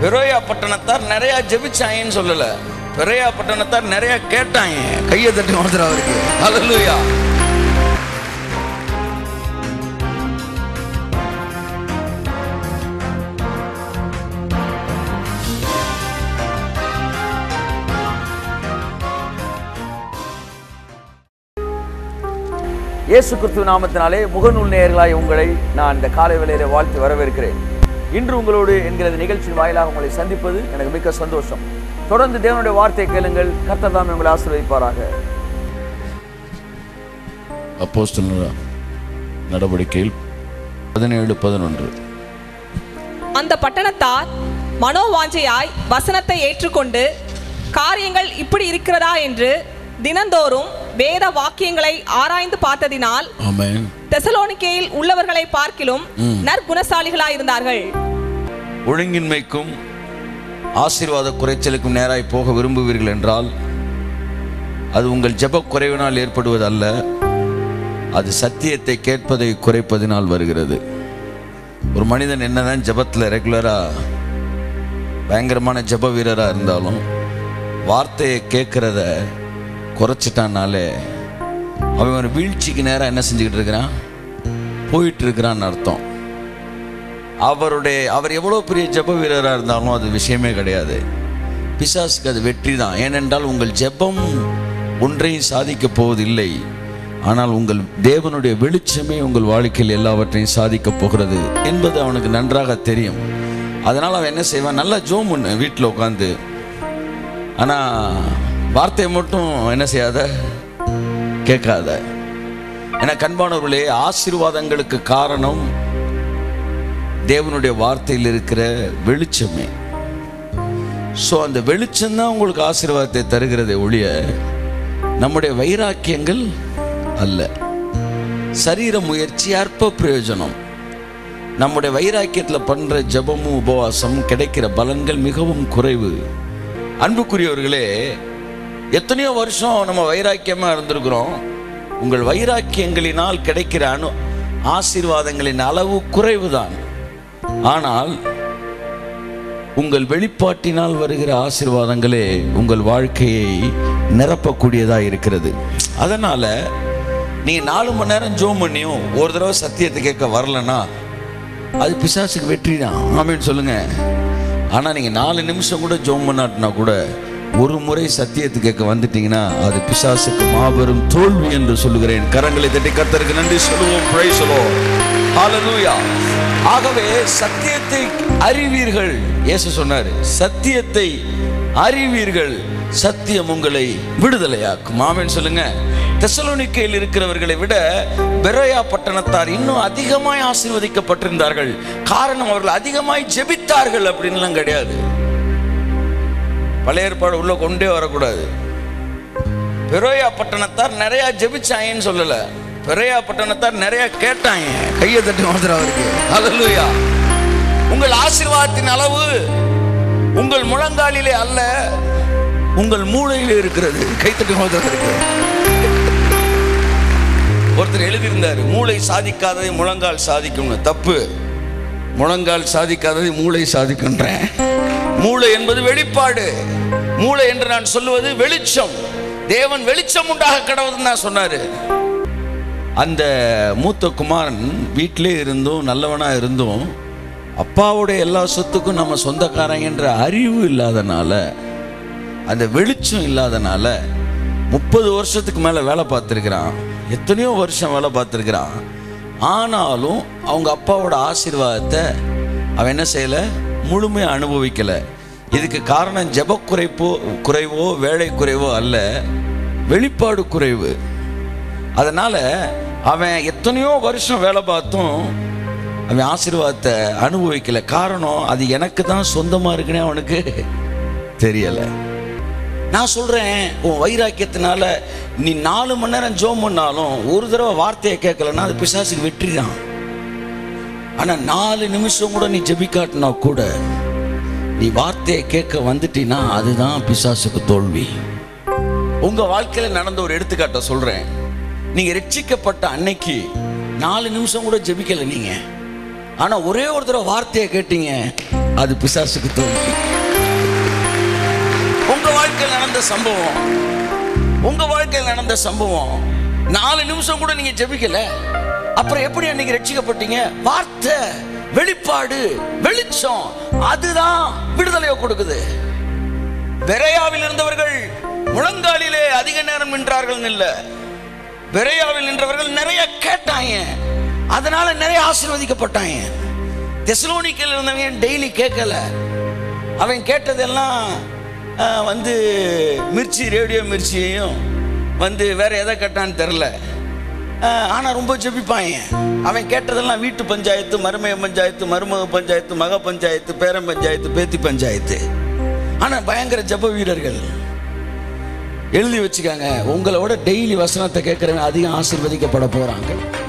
Berea பட்டணத்தார் நிறைய ஜெபிச்சாங்கன்னு சொல்லல Berea பட்டணத்தார் நிறைய கேட்டாங்க கையை தட்டி வந்துடும் அவருக்கு ஹalleluya இயேசு கிறிஸ்துவ நாமத்தினாலே முகநூல் நேயர்களாய் உங்களை நான் இந்த காலை வேளையில வாழ்த்து வரவேற்கிறேன் இன்று உங்களோடு என்கிற இந்த நிகழ்ச்சியின் வாயிலாக உங்களை சந்திப்பது எனக்கு மிக்க சந்தோஷம் தொடர்ந்து தேவனுடைய வார்த்தை கேளுங்கள் கர்த்தர் தாமே உங்களை ஆசீர்வதிப்பாராக அப்போஸ்தலர் நடவடிக்கையில் பதினேழு பதினொன்று அந்த பட்டணத்தார் மனோவாஞ்சையாய் வசனத்தை ஏற்றுக்கொண்டு காரியங்கள் இப்படி இருக்கிறதா என்று தினந்தோறும் வேத வாக்கியங்களை ஆராய்ந்து பார்த்ததினால் ஆமென் தெசலோனிக்கேயில் உள்ளவர்களை பார்க்கிலும் நற்குணசாலிகளாயிருந்தார்கள் ஒழுங்கின்மைக்கும் ஆசீர்வாத குறைச்சலுக்கும் நேராய் போக விரும்புவீர்கள் என்றால் அது உங்கள் ஜெப குறைவினால் ஏற்படுவதல்ல அது சத்தியத்தை கேட்பதை குறைப்பதினால் வருகிறது ஒரு மனிதன் என்னதான் ஜெபத்தில் ரெகுலராக பயங்கரமான ஜெப வீரராக இருந்தாலும் வார்த்தையை கேட்குறத குறைச்சிட்டானாலே அவன் ஒரு வீழ்ச்சிக்கு நேராக என்ன செஞ்சுக்கிட்டு இருக்கிறான் போயிட்டு இருக்கிறான்னு அர்த்தம் அவருடைய அவர் எவ்வளோ பெரிய ஜெப வீரராக இருந்தாலும் அது விஷயமே கிடையாது பிசாசுக்கு அது வெற்றி தான் ஏனென்றால் உங்கள் ஜெபம் ஒன்றையும் சாதிக்கப் போவதில்லை ஆனால் உங்கள் தேவனுடைய வெளிச்சமே உங்கள் வாழ்க்கையில் எல்லாவற்றையும் சாதிக்கப் போகிறது என்பது அவனுக்கு நன்றாக தெரியும் அதனால் அவன் என்ன செய்வான் நல்லா ஜோம் பண்ணு வீட்டில் உட்காந்து ஆனால் வார்த்தையை மட்டும் என்ன செய்யாத கேட்காத ஏன்னா கண்பானவர்களே ஆசீர்வாதங்களுக்கு காரணம் தேவனுடைய வார்த்தையில் இருக்கிற வெளிச்சமே ஸோ அந்த வெளிச்சம் தான் உங்களுக்கு ஆசீர்வாதத்தை தருகிறதே ஒழிய நம்முடைய வைராக்கியங்கள் அல்ல சரீர முயற்சி அற்ப பிரயோஜனம் நம்முடைய வைராக்கியத்தில் பண்ற ஜெபமும் உபவாசமும் கிடைக்கிற பலன்கள் மிகவும் குறைவு அன்புக்குரியவர்களே எத்தனையோ வருஷம் நம்ம வைராக்கியமா இருந்திருக்கிறோம் உங்கள் வைராக்கியங்களினால் கிடைக்கிற அணு ஆசீர்வாதங்களின் அளவு குறைவுதான் ஆனால் உங்கள் வெளிப்பாட்டினால் வருகிற ஆசீர்வாதங்களே உங்கள் வாழ்க்கையை நிரப்பக்கூடியதா இருக்கிறது அதனால நீங்க நாலு மணி நேரம் ஜோம் பண்ணியும் ஒரு தடவை சத்தியத்தை கேட்க வரலன்னா அது பிசாசுக்கு வெற்றி தான் ஆமேன்னு சொல்லுங்க ஆனா நீங்க நாலு நிமிஷம் கூட ஜோம் பண்ணாட்டினா கூட ஒரு முறை சத்தியத்தை கேட்க வந்துட்டீங்கன்னா அது பிசாசுக்கு மாபெரும் தோல்வி என்று சொல்லுகிறேன் கரங்களை தட்டி கர்த்தருக்கு நன்றி சொல்லுவோம் பிரைஸ் சொல்லுவோம் ஹalleluya ஆகவே சத்தியத்தை அறிவீர்கள் இயேசு சொன்னார் சத்தியத்தை அறிவீர்கள் சத்தியம் உங்களை விடுதலையாக்கும் ஆமென் சொல்லுங்க தெசலோனிக்கையில் இருக்கிறவர்களை விட பெரோயா பட்டணத்தார் இன்னும் அதிகமாய் ஆசீர்வதிக்கப்பட்டிருந்தார்கள் காரணம் அவர்கள் அதிகமாய் ஜெபித்தார்கள் அப்படின்லாம் கிடையாது பழைய ஏற்பாடு உள்ள கொண்டே வரக்கூடாது பெரோயா பட்டணத்தார் நிறைய ஜெபிச்சாங்கன்னு சொல்லல பெரோயா பட்டணத்தார் நிறைய கேட்டாங்க கையை தட்டி வந்துடும் அவருக்கு ஹalleluya உங்கள் ஆசீர்வாதத்தின் அளவு உங்கள் முழங்காலிலே அல்ல உங்கள் மூளையிலே இருக்கிறது கைத்தட்டி வந்துருக்கு ஒருத்தர் எழுதியிருந்தார் மூளை சாதிக்காததை முழங்கால் சாதிக்கும்னு தப்பு முழங்கால் சாதிக்காததை மூளை சாதிக்கின்றேன் மூளை என்பது வெளிப்பாடு மூளை என்று நான் சொல்லுவது வெளிச்சம் தேவன் வெளிச்சம் உண்டாக கடவுள்னு நான் சொன்னாரு அந்த மூத்த குமாரன் வீட்டிலே இருந்தும் நல்லவனா இருந்தும் அப்பாவுடைய எல்லா சொத்துக்கும் நம்ம சொந்தக்காரங்கன்ற அறிவு இல்லாதனால அந்த வெளிச்சம் இல்லாதனால முப்பது வருஷத்துக்கு மேலே வேலை பார்த்துருக்கிறான் எத்தனையோ வருஷம் வேலை பார்த்துருக்கிறான் ஆனாலும் அவங்க அப்பாவோட ஆசீர்வாதத்தை அவன் என்ன செய்யலை முழுமையாக அனுபவிக்கலை இதுக்கு காரணம் ஜெப குறைப்போ குறைவோ வேலை குறைவோ அல்ல வெளிப்பாடு குறைவு அதனால அவன் எத்தனையோ வருஷம் வேலை பார்த்தும் அவன் ஆசீர்வாதத்தை அனுபவிக்கல காரணம் அது எனக்கு தான் சொந்தமா இருக்குன்னே அவனுக்கு தெரியல நான் சொல்றேன் உன் வைராக்கியத்தினால நீ நாலு மணி நேரம் ஜோம் பண்ணாலும் ஒரு தடவை வார்த்தையை கேட்கலன்னா அது பிசாசுக்கு வெற்றி தான் ஆனா நாலு நிமிஷம் கூட நீ ஜெபிக்காட்டினா கூட நீ வார்த்தையை கேட்க வந்துட்டீன்னா அதுதான் பிசாசுக்கு தோல்வி உங்க வாழ்க்கையில நடந்த ஒரு எடுத்துக்காட்ட சொல்றேன் நீங்க ரட்சிக்கப்பட்ட அன்னைக்கு நாலு நிமிஷம் கூட ஜெபிக்கல நீங்க ஆனா ஒரே ஒரு தடவை வார்த்தையை கேட்டீங்க அது பிசாசுக்கு தோல்வி உங்க வாழ்க்கையில் நடந்த சம்பவம் உங்க வாழ்க்கையில் நடந்த சம்பவம் நாலு நிமிஷம் கூட நீங்க ஜெபிக்கல அப்புறம் எப்படி அன்னைக்கு ரட்சிக்கப்பட்டீங்க வார்த்தை வெளிப்பாடு வெளிச்சம் அதுதான் விடுதலையை கொடுக்குது பெரையாவில் இருந்தவர்கள் முழங்காலிலே அதிக நேரம் நின்றார்கள் இல்ல பெரையாவில் நின்றவர்கள் நிறைய கேட்டாங்க அதனால நிறைய ஆசீர்வதிக்கப்பட்டாங்க தெசலோனிக்கல் இருந்தவங்க டெய்லி கேட்கல அவன் கேட்டதெல்லாம் ஆஹ், வந்து மிர்ச்சி ரேடியோ மிர்ச்சியையும் வந்து வேற எதை கேட்டான்னு தெரில ஆனால் ரொம்ப ஜெபிப்பாங்க அவன் கேட்டதெல்லாம் வீட்டு பஞ்சாயத்து மருமக பஞ்சாயத்து மருமக பஞ்சாயத்து மக பஞ்சாயத்து பேரன் பஞ்சாயத்து பேத்தி பஞ்சாயத்து ஆனால் பயங்கர ஜெப வீரர்கள் எழுதி வச்சுக்காங்க உங்களை விட டெய்லி வசனத்தை கேட்குறவங்க அதிகம் ஆசீர்வதிக்கப்பட போகிறாங்க